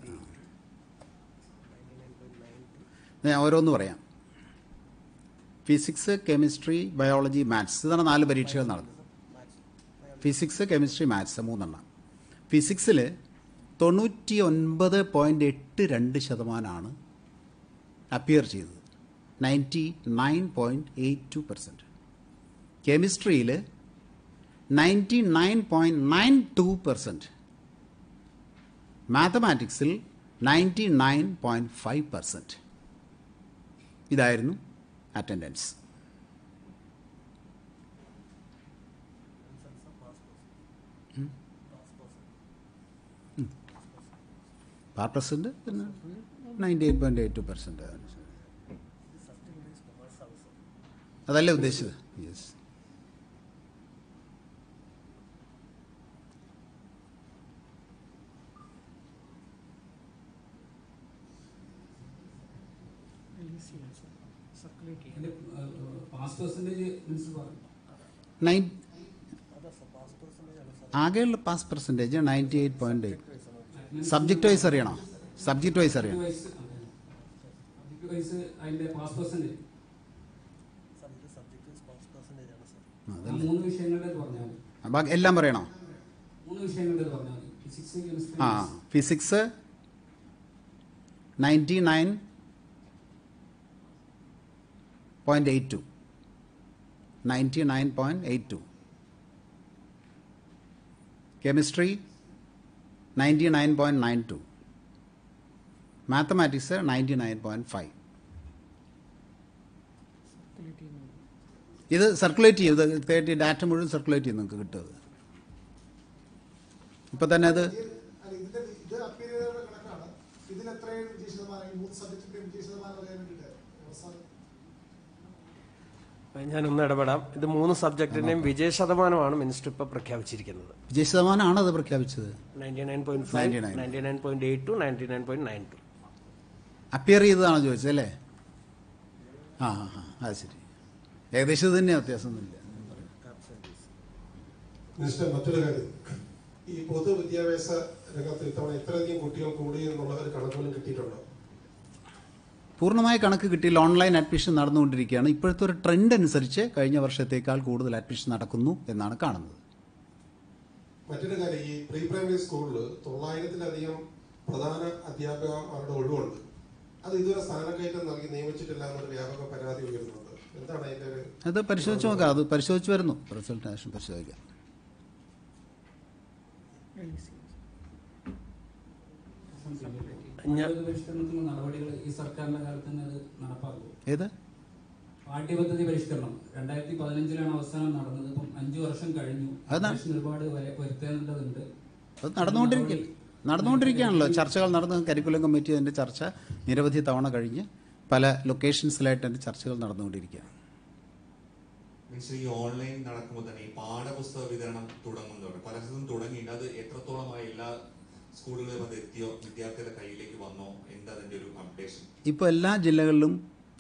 ഞാൻ ഓരോന്ന് പറയാം ഫിസിക്സ് കെമിസ്ട്രി ബയോളജി മാത്സ് ഇതാണ് നാല് പരീക്ഷകൾ നടന്നത് ഫിസിക്സ് കെമിസ്ട്രി മാത്സ് മൂന്നെണ്ണം ഫിസിക്സിൽ തൊണ്ണൂറ്റി ഒൻപത് പോയിൻ്റ് എട്ട് രണ്ട് ശതമാനമാണ് അപ്പിയർ ചെയ്തത് ninety nine point eight two percent കെമിസ്ട്രിയിൽ ninety nine point nine two percent മാത്തമാറ്റിക്സിൽ ninety nine point five percent ഇതായിരുന്നു അറ്റൻഡൻസ് പാർ പെർസെൻറ്റ് പിന്നെ ninety eight point eight two percent അതല്ലേ ഉദ്ദേശിച്ചത് യെസ് അതിന്റെ പാസ് പെർസെൻറ്റേജ് മിനിസ്റ്റർ പറഞ്ഞു നയൻ ആകെയുള്ള pass percentage ninety eight point eight subject wise അറിയണോ സബ്ജക്റ്റ് വൈസ് അറിയണം വൈസ് സബ്ജക്ട് വൈസ് അതിന്റെ പാസ് പെർസെൻറ്റേജ് ആ മൂന്ന് വിഷയങ്ങളുടെ പറഞ്ഞാൽ മതി ബാക്കി എല്ലാം പറയണോ മൂന്ന് വിഷയങ്ങളുടെ പറഞ്ഞാൽ മതി ഫിസിക്സ് കെമിസ്ട്രി ആ physics ninety nine point eight two ninety nine point eight two chemistry ninety nine point nine two mathematics ninety nine point five ഇത് സർക്കുലേറ്റ് ചെയ്യും ഇത് തേർട്ടി ഡാറ്റ മുഴുവൻ സർക്കുലേറ്റ് ചെയ്യും നിങ്ങൾക്ക് കിട്ടുന്നത് ഇപ്പം തന്നെ അത് ഈ- അല്ല, ഇതിന്റെ വി- ഇത് അപ്പീൽ ചെയ്തവരുടെ കണക്കാണ് ഇതിൽ എത്രയും വിജയ ശതമാനം ഈ മൂന്ന് സബ്ജക്റ്റിന്റെ വിജയ ശതമാനം അറിയാൻ വേണ്ടിയിട്ട് അവസാനം ഞാനൊന്ന് ഇടപെടാം ഇത് മൂന്ന് സബ്ജക്റ്റിന്റെയും വിജയ ശതമാനമാണ് മിനിസ്റ്റർ ഇപ്പൊ പ്രഖ്യാപിച്ചിരിക്കുന്നത് വിജയ ശതമാനമാണ് അത് പ്രഖ്യാപിച്ചത് ninety nine point five 99. Ninety nine point eight two ninety nine point nine two appear ചെയ്തതാണോ ചോദിച്ചത് അല്ലേ ആ ആ ആ അത് ശരി ഏകദേശം ഇത് തന്നെയാണ് വ്യത്യാസമൊന്നുമില്ല മിനിസ്റ്റർ മറ്റൊരു കാര്യം ഈ പൊതുവിദ്യാഭ്യാസ രംഗത്ത് ഇത്തവണ ഇത്രയധികം കുട്ടികൾ കൂടി എന്നുള്ള ഒരു കണക്കുകളും കിട്ടിയിട്ടുണ്ടോ പൂർണ്ണമായ കണക്ക് കിട്ടിയില്ല ഓൺലൈൻ അഡ്മിഷൻ നടന്നുകൊണ്ടിരിക്കുകയാണ് ഇപ്പോഴത്തെ ഒരു ട്രെൻഡ് അനുസരിച്ച് കഴിഞ്ഞ വർഷത്തേക്കാൾ കൂടുതൽ അഡ്മിഷൻ നടക്കുന്നു എന്നാണ് കാണുന്നത് മറ്റൊരു കാര്യം ഈ പ്രീ പ്രൈമറി സ്കൂളിൽ തൊള്ളായിരത്തിലധികം പ്രധാന അധ്യാപകന്മാരുടെ ഒഴിവുണ്ട് അത് ഇതുവരെ സ്ഥാനക്കയറ്റം നൽകി നിയമിച്ചിട്ടില്ല എന്നൊരു വ്യാപക പരാതി ഉയരുന്നുണ്ട് എന്താണ് അതിന്റെ ഒരു അത് പരിശോധിച്ച് നോക്കാം അത് പരിശോധിച്ച് വരുന്നു റിസൾട്ട് ശേഷം പരിശോധിക്കാം പാഠ്യപദ്ധതി പരിഷ്കരണത്തിനുള്ള നടപടികൾ ഈ സർക്കാരിന്റെ കാലത്ത് തന്നെ അത് നടപ്പാക്കും ഏത് പാഠ്യപദ്ധതി പരിഷ്കരണം രണ്ടായിരത്തി പതിനഞ്ചിലാണ് അവസാനം നടന്നത് ഇപ്പം അഞ്ചു വർഷം കഴിഞ്ഞു അത് ന- അത്യാവശ്യം ഒരുപാട് വര- വരുത്തേണ്ടതുണ്ട് അത് നടന്നുകൊണ്ടിരിക്കില്ല നടന്നുകൊണ്ടിരിക്കുകയാണല്ലോ ചർച്ചകൾ നടന്ന് കരിക്കുലം കമ്മിറ്റി അതിൻ്റെ ചർച്ച നിരവധി തവണ കഴിഞ്ഞ് പല ലൊക്കേഷൻസിലായിട്ട് അതിൻ്റെ ചർച്ചകൾ നടന്നുകൊണ്ടിരിക്കുകയാണ് മിനിസ്റ്റർ ഈ ഓൺലൈൻ നടക്കുമ്പോൾ തന്നെ ഈ പാഠപുസ്തക വിതരണം തുടങ്ങുന്നുണ്ട് പല സ്ഥലത്തും തുടങ്ങിയിട്ട് അത് എത്രത്തോളമായി എല്ലാ സ്കൂളുകളിലും അത് എത്തിയോ വിദ്യാർത്ഥികളുടെ കയ്യിലേക്ക് വന്നോ എന്താ അതിന്റെ ഒരു അപ്ഡേഷൻ ഇപ്പോൾ എല്ലാ ജില്ലകളിലും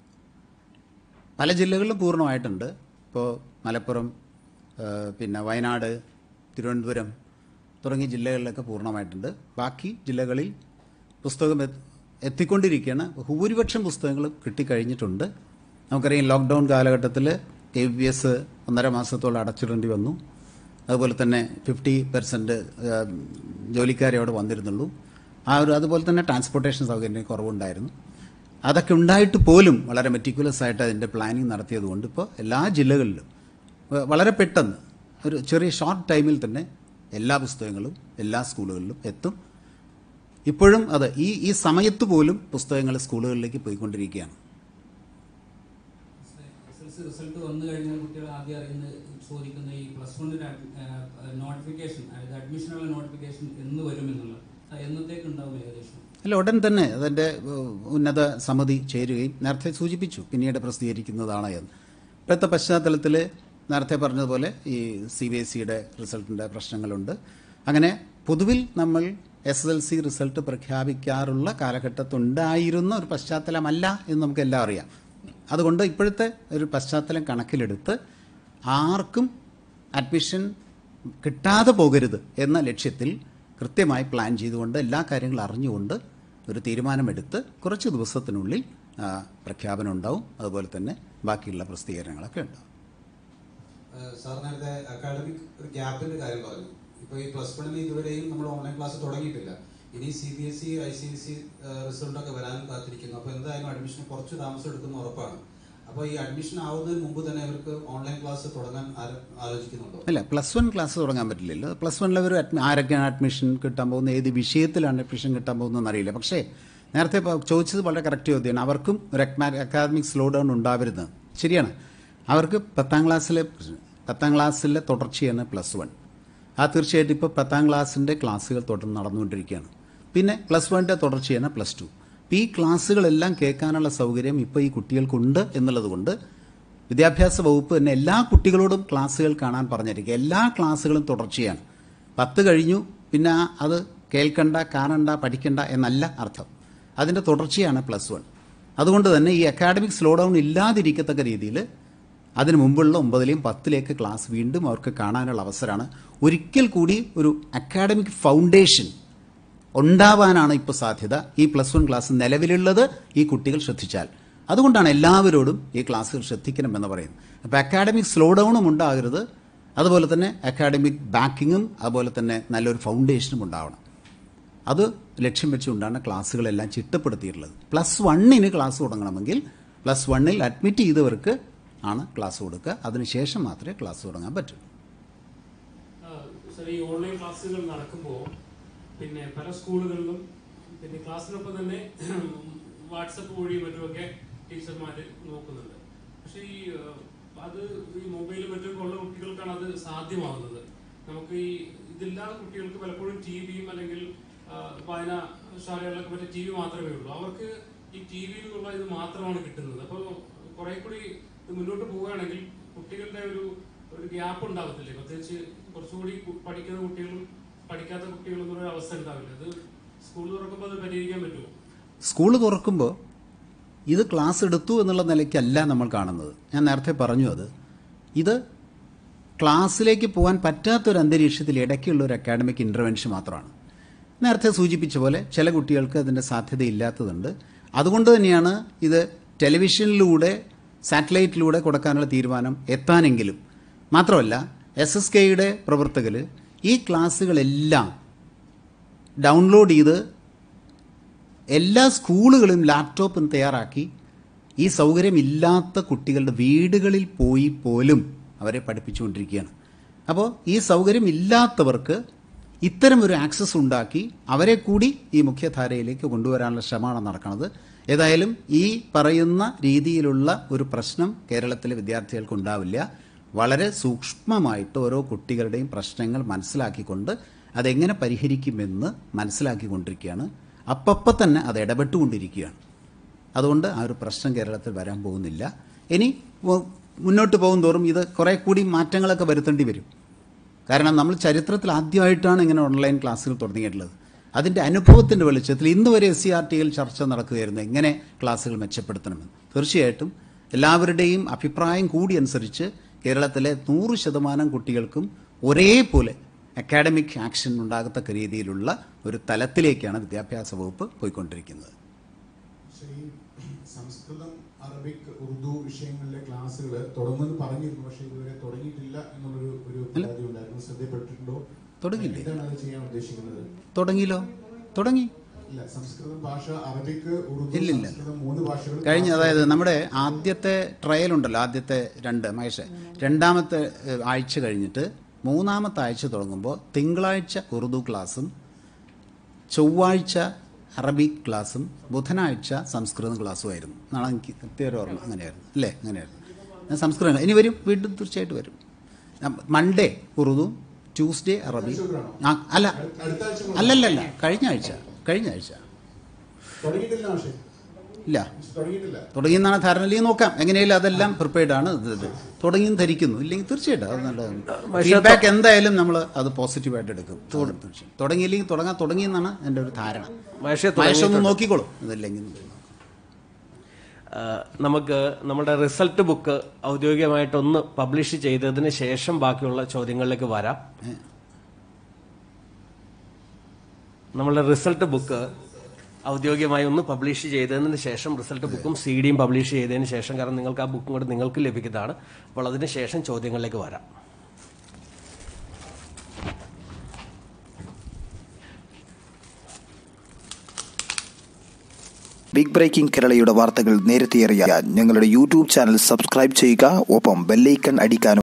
പല ജില്ലകളിലും പൂർണ്ണമായിട്ടുണ്ട് ഇപ്പോൾ മലപ്പുറം ആ, പിന്നെ വയനാട് തിരുവനന്തപുരം തുടങ്ങിയ ജില്ലകളിലൊക്കെ പൂർണ്ണമായിട്ടുണ്ട് ബാക്കി ജില്ലകളിൽ പുസ്തകം എത്ത്- എത്തിക്കൊണ്ടിരിക്കുകയാണ് ഭൂരിപക്ഷം പുസ്തകങ്ങളും കിട്ടിക്കഴിഞ്ഞിട്ടുണ്ട് നമുക്കറിയാം ലോക്ക്ഡൗൺ കാലഘട്ടത്തിൽ കെ ബി എസ് ഒന്നര മാസത്തോളം അടച്ചിടേണ്ടി വന്നു അതുപോലെ തന്നെ ഫിഫ്റ്റി പെർസെൻറ്റ് ജോലിക്കാരെ അവിടെ വന്നിരുന്നുള്ളൂ ആ ഒരു അതുപോലെ തന്നെ ട്രാൻസ്പോർട്ടേഷൻ സൗകര്യം കുറവുണ്ടായിരുന്നു അതൊക്കെ ഉണ്ടായിട്ട് പോലും വളരെ മെറ്റിക്കുലസ് ആയിട്ട് അതിൻ്റെ പ്ലാനിങ് നടത്തിയതുകൊണ്ട് ഇപ്പോൾ എല്ലാ ജില്ലകളിലും വ- വളരെ പെട്ടെന്ന് ഒരു ചെറിയ ഷോർട്ട് ടൈമിൽ തന്നെ എല്ലാ പുസ്തകങ്ങളും എല്ലാ സ്കൂളുകളിലും എത്തും ഇപ്പോഴും അത് ഈ ഈ സമയത്ത് പോലും പുസ്തകങ്ങൾ സ്കൂളുകളിലേക്ക് പോയിക്കൊണ്ടിരിക്കുകയാണ് എസ് എൽ സി റിസൾട്ട് വന്നു കഴിഞ്ഞാൽ കുട്ടികൾ ആദ്യം അറിയുന്നത് ചോദിക്കുന്ന ഈ പ്ലസ് വണ്ണിന്റെ നോട്ടിഫിക്കേഷൻ അതായത് അഡ്മിഷനുള്ള നോട്ടിഫിക്കേഷൻ എന്ന് വരും എന്നുള്ളത് അത് എന്നത്തേക്ക് ഉണ്ടാവും ഏകദേശം അല്ല ഉടൻ തന്നെ അതിൻ്റെ ഏഹ്, ഉന്നത സമിതി ചേരുകയും നേരത്തെ സൂചിപ്പിച്ചു പിന്നീട് പ്രസിദ്ധീകരിക്കുന്നതാണ് എന്ന് ഇപ്പോഴത്തെ പശ്ചാത്തലത്തിൽ നേരത്തെ പറഞ്ഞതുപോലെ ഈ സി ബി എസ് സിയുടെ റിസൾട്ടിൻ്റെ പ്രശ്നങ്ങളുണ്ട് അങ്ങനെ പൊതുവിൽ നമ്മൾ എസ് എൽ സി റിസൾട്ട് പ്രഖ്യാപിക്കാറുള്ള കാലഘട്ടത്തുണ്ടായിരുന്ന ഒരു പശ്ചാത്തലമല്ല എന്ന് നമുക്കെല്ലാം അറിയാം അതുകൊണ്ട് ഇപ്പോഴത്തെ ഒരു പശ്ചാത്തലം കണക്കിലെടുത്ത് ആർക്കും അഡ്മിഷൻ കിട്ടാതെ പോകരുത് എന്ന ലക്ഷ്യത്തിൽ കൃത്യമായി പ്ലാൻ ചെയ്തുകൊണ്ട് എല്ലാ കാര്യങ്ങളും അറിഞ്ഞുകൊണ്ട് ഒരു തീരുമാനമെടുത്ത് കുറച്ച് ദിവസത്തിനുള്ളിൽ ആ, പ്രഖ്യാപനം ഉണ്ടാവും അതുപോലെ തന്നെ ബാക്കിയുള്ള പ്രസിദ്ധീകരണങ്ങളൊക്കെ ഉണ്ടാവും ഏഹ് സാർ നേരത്തെ അക്കാഡമിക് ഒരു ഗ്യാപ്പിന്റെ കാര്യം പറഞ്ഞു ഇപ്പൊ ഈ പ്ലസ് വണ്ണിന് ഇതുവരെയും നമ്മൾ ഓൺലൈൻ ക്ലാസ് തുടങ്ങിയിട്ടില്ല ഇനി C B S E I C S C result ഒക്കെ വരാൻ കാത്തിരിക്കുന്നു അപ്പൊ എന്തായാലും അഡ്മിഷൻ കുറച്ച് താമസം എടുക്കുന്ന ഉറപ്പാണ് അപ്പൊ ഈ അഡ്മിഷൻ ആവുന്നതിന് മുമ്പ് തന്നെ ഇവർക്ക് ഓൺലൈൻ ക്ലാസ് തുടങ്ങാൻ ആര- ആലോചിക്കുന്നുണ്ടോ അല്ല പ്ലസ് വൺ ക്ലാസ് തുടങ്ങാൻ പറ്റില്ലല്ലോ പ്ലസ് വണ്ണിൽ ഒരു അഡ്മി ആരൊക്കെയാണ് അഡ്മിഷൻ കിട്ടാൻ പോകുന്നത് ഏത് വിഷയത്തിലാണ് അഡ്മിഷൻ കിട്ടാൻ പോകുന്നതെന്ന് അറിയില്ല പക്ഷേ നേരത്തെ പ- ചോദിച്ചത് വളരെ കറക്റ്റ് ചോദ്യമാണ് അവർക്കും ഒരു അക്കാദമിക് സ്ലോ ഡൗൺ ഉണ്ടാവരുത് ശരിയാണ് അവർക്ക് പത്താം ക്ലാസ്സിലെ പത്താം ക്ലാസ്സിലെ തുടർച്ചയാണ് പ്ലസ് വൺ ആ തീർച്ചയായിട്ടും ഇപ്പോൾ പത്താം ക്ലാസ്സിൻ്റെ ക്ലാസ്സുകൾ തുടർന്ന് നടന്നുകൊണ്ടിരിക്കുകയാണ് പിന്നെ പ്ലസ് വണ്ണിൻ്റെ തുടർച്ചയാണ് പ്ലസ് ടു ഈ ക്ലാസ്സുകളെല്ലാം കേൾക്കാനുള്ള സൗകര്യം ഇപ്പോൾ ഈ കുട്ടികൾക്കുണ്ട് എന്നുള്ളത് കൊണ്ട് വിദ്യാഭ്യാസ വകുപ്പ് തന്നെ എല്ലാ കുട്ടികളോടും ക്ലാസ്സുകൾ കാണാൻ പറഞ്ഞിരിക്കുക എല്ലാ ക്ലാസ്സുകളും തുടർച്ചയാണ് പത്ത് കഴിഞ്ഞു പിന്നെ ആ അത് കേൾക്കണ്ട കാണണ്ട പഠിക്കണ്ട എന്നല്ല അർത്ഥം അതിൻ്റെ തുടർച്ചയാണ് പ്ലസ് വൺ അതുകൊണ്ട് തന്നെ ഈ അക്കാഡമിക് സ്ലോ ഡൗൺ ഇല്ലാതിരിക്കത്തക്ക രീതിയിൽ അതിനു മുമ്പുള്ള ഒമ്പതിലെയും പത്തിലേക്ക് ക്ലാസ് വീണ്ടും അവർക്ക് കാണാനുള്ള അവസരമാണ് ഒരിക്കൽ കൂടി ഒരു അക്കാഡമിക് ഫൗണ്ടേഷൻ ഉണ്ടാവാനാണ് ഇപ്പോൾ സാധ്യത ഈ പ്ലസ് വൺ ക്ലാസ് നിലവിലുള്ളത് ഈ കുട്ടികൾ ശ്രദ്ധിച്ചാൽ അതുകൊണ്ടാണ് എല്ലാവരോടും ഈ ക്ലാസ്സുകൾ ശ്രദ്ധിക്കണമെന്ന് പറയുന്നത് അപ്പോൾ അക്കാഡമിക് സ്ലോ ഡൗണും ഉണ്ടാകരുത് അതുപോലെ തന്നെ അക്കാഡമിക് ബാക്കിങ്ങും അതുപോലെ തന്നെ നല്ലൊരു ഫൗണ്ടേഷനും ഉണ്ടാവണം അത് ലക്ഷ്യം വെച്ചുകൊണ്ടാണ് ക്ലാസ്സുകളെല്ലാം ചിട്ടപ്പെടുത്തിയിട്ടുള്ളത് പ്ലസ് വണ്ണിന് ക്ലാസ് തുടങ്ങണമെങ്കിൽ പ്ലസ് വണ്ണിൽ അഡ്മിറ്റ് ചെയ്തവർക്ക് ആണ് ക്ലാസ് കൊടുക്കുക അതിനുശേഷം മാത്രമേ ക്ലാസ് തുടങ്ങാൻ പറ്റൂ സാർ ഈ ഓൺലൈൻ ക്ലാസ്സുകൾ നടക്കുമ്പോൾ പിന്നെ പല സ്കൂളുകളിലും പിന്നെ ക്ലാസ്സിനൊപ്പം തന്നെ വാട്സപ്പ് വഴിയും മറ്റുമൊക്കെ ടീച്ചർമാർ നോക്കുന്നുണ്ട് പക്ഷേ ഈ ഏഹ്, അത് ഈ മൊബൈൽ മറ്റൊക്കെ ഉള്ള കുട്ടികൾക്കാണ് അത് സാധ്യമാകുന്നത് നമുക്ക് ഈ ഇതില്ലാത്ത കുട്ടികൾക്ക് പലപ്പോഴും ടി വിയും അല്ലെങ്കിൽ ആ, വായനാശാലകളിലൊക്കെ മറ്റേ ടി വി മാത്രമേ ഉള്ളൂ അവർക്ക് ഈ ടി വിയിൽ നിന്നുള്ള ഇത് മാത്രമാണ് കിട്ടുന്നത് അപ്പോൾ കുറെ കൂടി ഇത് മുന്നോട്ട് പോവുകയാണെങ്കിൽ കുട്ടികളുടെ ഒരു ഒരു ഗ്യാപ്പ് ഉണ്ടാവത്തില്ലേ പ്രത്യേകിച്ച് കുറച്ചുകൂടി കു- പഠിക്കുന്ന കുട്ടികളും പഠിക്കാത്ത കുട്ടികളും എന്നൊരു അവസ്ഥ ഉണ്ടാവില്ല അത് സ്കൂൾ തുറക്കുമ്പോൾ അത് പരിഹരിക്കാൻ പറ്റുമോ സ്കൂൾ തുറക്കുമ്പോൾ ഇത് ക്ലാസ് എടുത്തു എന്നുള്ള നിലയ്ക്കല്ല നമ്മൾ കാണുന്നത് ഞാൻ നേരത്തെ പറഞ്ഞു അത് ഇത് ക്ലാസ്സിലേക്ക് പോകാൻ പറ്റാത്തൊരു അന്തരീക്ഷത്തിൽ ഇടയ്ക്കുള്ള ഒരു അക്കാഡമിക് ഇൻ്റർവെൻഷൻ മാത്രമാണ് നേരത്തെ സൂചിപ്പിച്ച പോലെ ചില കുട്ടികൾക്ക് അതിൻ്റെ സാധ്യതയില്ലാത്തതുണ്ട് അതുകൊണ്ട് തന്നെയാണ് ഇത് ടെലിവിഷനിലൂടെ സാറ്റലൈറ്റിലൂടെ കൊടുക്കാനുള്ള തീരുമാനം എത്താനെങ്കിലും മാത്രമല്ല എസ് എസ് കെയുടെ പ്രവർത്തകർ ഈ ക്ലാസ്സുകളെല്ലാം ഡൗൺലോഡ് ചെയ്ത് എല്ലാ സ്കൂളുകളും ലാപ്ടോപ്പും തയ്യാറാക്കി ഈ സൗകര്യമില്ലാത്ത കുട്ടികളുടെ വീടുകളിൽ പോയി പോലും അവരെ പഠിപ്പിച്ചുകൊണ്ടിരിക്കുകയാണ് അപ്പോൾ ഈ സൗകര്യമില്ലാത്തവർക്ക് ഇത്തരം ഒരു ആക്സസ് ഉണ്ടാക്കി അവരെ കൂടി ഈ മുഖ്യധാരയിലേക്ക് കൊണ്ടുവരാനുള്ള ശ്രമമാണ് നടക്കുന്നത് ഏതായാലും ഈ പറയുന്ന രീതിയിലുള്ള ഒരു പ്രശ്നം കേരളത്തിലെ വിദ്യാർത്ഥികൾക്ക് ഉണ്ടാവില്ല വളരെ സൂക്ഷ്മമായിട്ട് ഓരോ കുട്ടികളുടെയും പ്രശ്നങ്ങൾ മനസ്സിലാക്കിക്കൊണ്ട് അതെങ്ങനെ പരിഹരിക്കുമെന്ന് മനസ്സിലാക്കിക്കൊണ്ടിരിക്കുകയാണ് അപ്പപ്പം തന്നെ അത് ഇടപെട്ടുകൊണ്ടിരിക്കുകയാണ് അതുകൊണ്ട് ആ ഒരു പ്രശ്നം കേരളത്തിൽ വരാൻ പോകുന്നില്ല ഇനി മു- മുന്നോട്ട് പോകും തോറും ഇത് കുറേ കൂടി മാറ്റങ്ങളൊക്കെ വരുത്തേണ്ടി വരും കാരണം നമ്മൾ ചരിത്രത്തിൽ ആദ്യമായിട്ടാണ് ഇങ്ങനെ ഓൺലൈൻ ക്ലാസ്സുകൾ തുടങ്ങിയിട്ടുള്ളത് അതിൻ്റെ അനുഭവത്തിൻ്റെ വെളിച്ചത്തിൽ ഇന്ന് വരെ എസ് സി ആർ ടിയിൽ ചർച്ച നടക്കുകയായിരുന്നു എങ്ങനെ ക്ലാസ്സുകൾ മെച്ചപ്പെടുത്തണമെന്ന് തീർച്ചയായിട്ടും എല്ലാവരുടെയും അഭിപ്രായം കൂടി അനുസരിച്ച് കേരളത്തിലെ നൂറ് ശതമാനം കുട്ടികൾക്കും ഒരേപോലെ അക്കാഡമിക് ആക്ഷൻ ഉണ്ടാകത്തക്ക രീതിയിലുള്ള ഒരു തലത്തിലേക്കാണ് വിദ്യാഭ്യാസ വകുപ്പ് പോയിക്കൊണ്ടിരിക്കുന്നത് പക്ഷേ ഈ സംസ്കൃതം അറബിക് ഉറുദു വിഷയങ്ങളിലെ ക്ലാസ്സുകൾ തുടങ്ങുമെന്ന് പറഞ്ഞിരുന്നു പക്ഷേ ഇതുവരെ തുടങ്ങിയിട്ടില്ല എന്നുള്ളൊരു ഒരു പരാതി ഉണ്ടായിരുന്നു ശ്രദ്ധപ്പെട്ടിട്ടുണ്ടോ തുടങ്ങിയില്ലേ? എന്താണ് അത് ചെയ്യാൻ ഉദ്ദേശിക്കുന്നത് തുടങ്ങിയില്ലോ തുടങ്ങി ഇല്ല സംസ്കൃതം ഭാഷ അറബിക് ഉറുദു ഇല്ലില്ല. സംസ്കൃതം മൂന്ന് ഭാഷകൾ കഴിഞ്ഞ അതായത് നമ്മുടെ ആദ്യത്തെ ട്രയൽ ഉണ്ടല്ലോ ആദ്യത്തെ രണ്ട് മഹേഷ് രണ്ടാമത്തെ ഏഹ്, ആഴ്ച കഴിഞ്ഞിട്ട് മൂന്നാമത്തെ ആഴ്ച തുടങ്ങുമ്പോൾ തിങ്കളാഴ്ച ഉറുദു ക്ലാസ്സും ചൊവ്വാഴ്ച അറബിക് ക്ലാസ്സും ബുധനാഴ്ച സംസ്കൃതം ക്ലാസ്സും ആയിരുന്നു നാളെ എനിക്ക് കൃത്യമായിട്ട് ഓർമ്മ അങ്ങനെയായിരുന്നു അല്ലേ അങ്ങനെയായിരുന്നു ഞാൻ സംസ്കൃതം ഇനി വരും വീണ്ടും തീർച്ചയായിട്ടും വരും മൺഡേ ഉറുദു ട്യൂസ്ഡേ അറബി ആ അല്ല അടുത്ത ആഴ്ച അല്ലല്ലല്ല കഴിഞ്ഞ ആഴ്ച കഴിഞ്ഞ ആഴ്ച തുടങ്ങിയിട്ടില്ല പക്ഷേ ഇല്ല തുടങ്ങിയിട്ടില്ല തുടങ്ങിയെന്നാണ് ധാരണ അല്ലെങ്കിൽ നോക്കാം എങ്ങനെയാലും അതെല്ലാം പ്രിപ്പയർഡ് ആണ് ഇത് ഇത്. തുടങ്ങിയും ധരിക്കുന്നു ഇല്ലെങ്കിൽ തീർച്ചയായിട്ടും അത് നല്ല ഫീഡ്ബാക്ക് എന്തായാലും നമ്മൾ അത് പോസിറ്റീവായിട്ട് എടുക്കും തീർച്ചയായും. തുടങ്ങിയില്ലെങ്കിൽ തുടങ്ങാൻ തുടങ്ങിയെന്നാണ് എൻ്റെ ഒരു ധാരണ മഹേഷേ മഹേഷ് ഒന്ന് തുടങ്ങിയിട്ടുണ്ട്. നോക്കിക്കോളും ഇതില്ലെങ്കിൽ ആ, നമുക്ക് നമ്മുടെ റിസൾട്ട് ബുക്ക് ഔദ്യോഗികമായിട്ടൊന്ന് പബ്ലിഷ് ചെയ്തതിന് ശേഷം ബാക്കിയുള്ള ചോദ്യങ്ങളിലേക്ക് വരാം നമ്മളുടെ റിസൾട്ട് ബുക്ക് ഔദ്യോഗികമായി ഒന്ന് പബ്ലിഷ് ചെയ്തതിന് ശേഷം റിസൾട്ട് ബുക്കും സി ഡിയും പബ്ലിഷ് ചെയ്തതിന് ശേഷം കാരണം നിങ്ങൾക്ക് ആ ബുക്കും കൂടെ നിങ്ങൾക്ക് ലഭിക്കുന്നതാണ് അപ്പോൾ അതിന് ശേഷം ചോദ്യങ്ങളിലേക്ക് വരാം ബിഗ് ബ്രേക്കിംഗ് കേരളയുടെ വാർത്തകൾ നേരത്തെ അറിയാൻ ഞങ്ങളുടെ യൂട്യൂബ് ചാനൽ സബ്സ്ക്രൈബ് ചെയ്യുക ഒപ്പം ബെല്ലൈക്കൺ അടിക്കാനും